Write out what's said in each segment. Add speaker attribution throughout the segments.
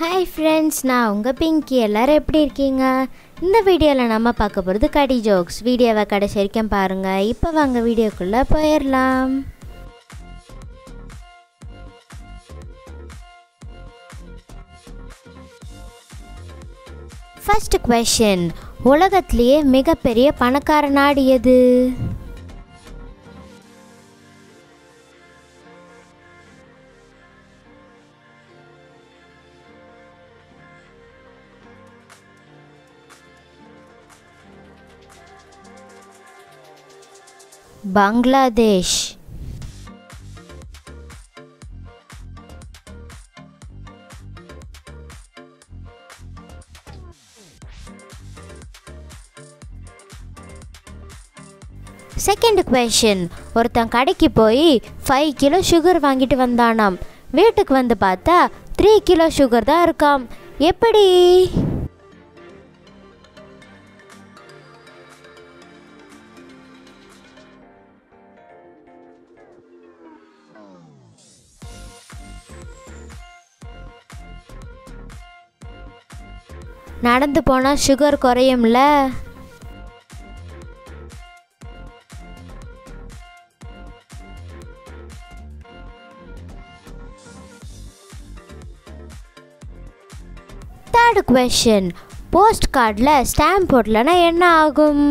Speaker 1: hi friends நான் உங்கள் பிங்கி எல்லோரும் எப்படி இருக்கீங்க இந்த வீடியோவில் நம்ம பார்க்க போகிறது கடி ஜோக்ஸ் வீடியோவை கடைசி வரைக்கும் பாருங்கள் இப்போ வாங்க வீடியோக்குள்ளே போயிடலாம் ஃபர்ஸ்ட் கொஷின் உலகத்திலேயே மிகப்பெரிய பணக்கார நாடு எது பங்களாதேஷ் செகண்ட் கொஷின் ஒருத்தன் கடைக்கு போய் ஃபைவ் கிலோ சுகர் வாங்கிட்டு வந்தானாம் வீட்டுக்கு வந்து பார்த்தா த்ரீ கிலோ சுகர் தான் இருக்காம் எப்படி நடந்து போனால் சுகர் குறையும்ல third question post card stamp போடலன்னா என்ன ஆகும்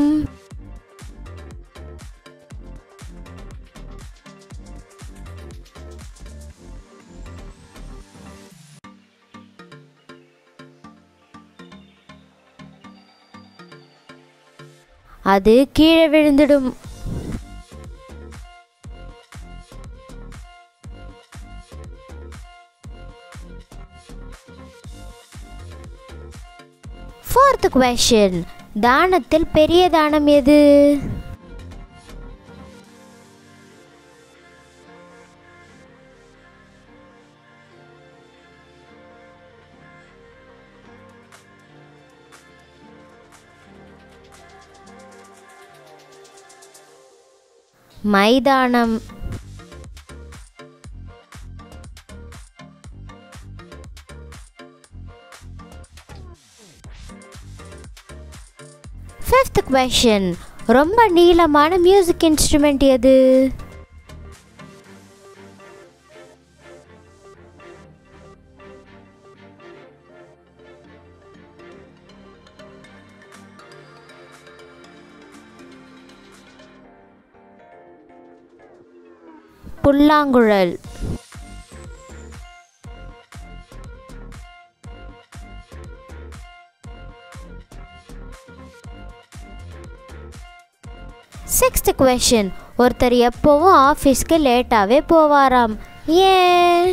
Speaker 1: அது கீழே விழுந்துடும் ஃபோர்த் கொஷின் தானத்தில் பெரிய தானம் எது மைதானம் ஃபிஃப்த் கொஷின் ரொம்ப நீளமான மியூசிக் இன்ஸ்ட்ருமெண்ட் எது புல்லாங்குழல் சிக்ஸ்த் கொஷின் ஒருத்தர் எப்போவும் ஆஃபீஸ்க்கு லேட்டாகவே போவாராம் ஏன்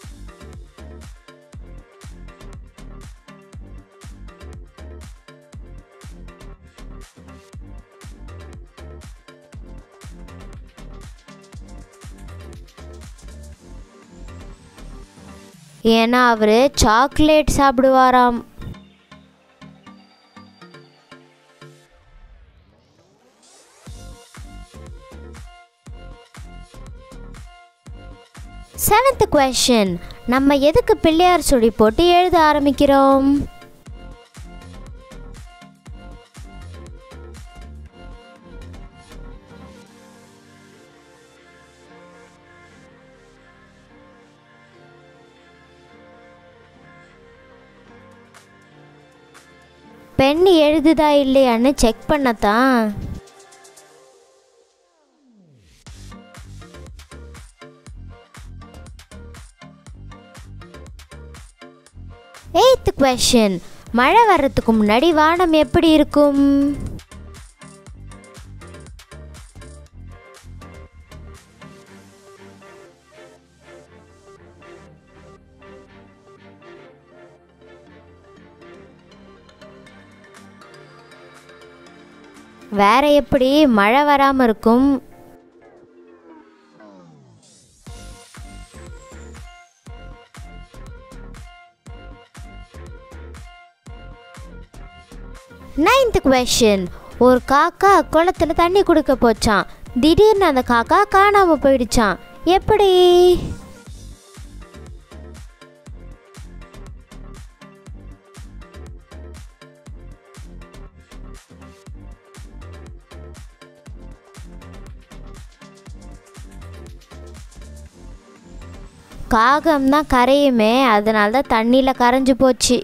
Speaker 1: ஏன்னா அவர் சாக்லேட் சாப்பிடுவாராம் செவன்த் கொஷின் நம்ம எதுக்கு பிள்ளையார் சுழி போட்டு எழுத ஆரம்பிக்கிறோம் பெண் எழுதுதா இல்லையான்னு செக் பண்ணத்தான் எய்த் கொஷின் மழை வர்றதுக்கு முன்னாடி வானம் எப்படி இருக்கும் வேற எப்படி மழை வராமல் இருக்கும் நைன்த் கொஷின் ஒரு காக்கா குளத்துல தண்ணி குடிக்க போச்சான் திடீர்னு அந்த காக்கா காணாம போயிடுச்சான் எப்படி காகம் தான் கரையுமே அதனால தான் தண்ணியில் கரைஞ்சு போச்சு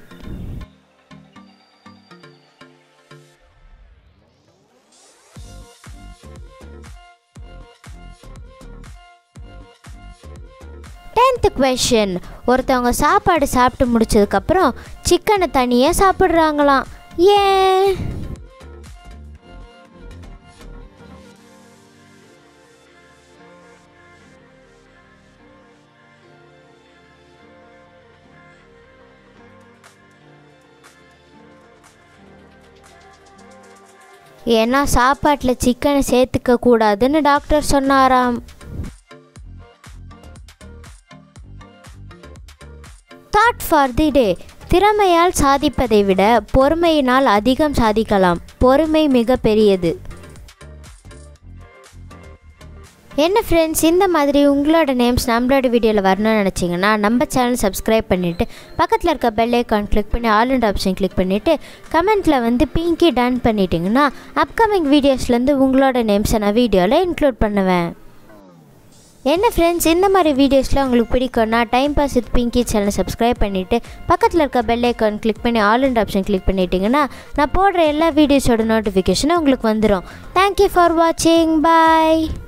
Speaker 1: டென்த்து கொஷின் ஒருத்தவங்க சாப்பாடு சாப்பிட்டு முடிச்சதுக்கப்புறம் சிக்கனை தனியாக சாப்பிட்றாங்களாம் ஏன் ஏன்னா சாப்பாட்டில் சிக்கனை சேர்த்துக்க கூடாதுன்னு டாக்டர் சொன்னாராம் தாட் ஃபார் தி டே திறமையால் சாதிப்பதை விட பொறுமையினால் அதிகம் சாதிக்கலாம் பொறுமை மிக பெரியது என்ன ஃப்ரெண்ட்ஸ் இந்த மாதிரி உங்களோட நேம்ஸ் நம்மளோட வீடியோவில் வரணும்னு நினச்சிங்கன்னா நம்ம சேனல் சப்ஸ்கிரைப் பண்ணிவிட்டு பக்கத்தில் இருக்க பெல் ஐக்கான் கிளிக் பண்ணி ஆல் அண்ட் ஆப்ஷன் கிளிக் பண்ணிவிட்டு கமெண்ட்டில் வந்து பிங்கி டன் பண்ணிட்டீங்கன்னா அப்கமிங் வீடியோஸ்லேருந்து உங்களோட நேம்ஸை நான் வீடியோவில் இன்க்ளூட் பண்ணுவேன் என்ன ஃப்ரெண்ட்ஸ் இந்த மாதிரி வீடியோஸ்லாம் உங்களுக்கு பிடிக்கும்னா time pass with Pinky channel subscribe பண்ணிவிட்டு பக்கத்தில் இருக்க பெல் ஐக்கான் கிளிக் பண்ணி ஆல் அண்ட் ஆப்ஷன் கிளிக் பண்ணிட்டீங்கன்னா நான் போடுற எல்லா வீடியோஸோட நோட்டிஃபிகேஷனும் உங்களுக்கு வந்துடும் தேங்க்யூ ஃபார் வாட்சிங் பாய்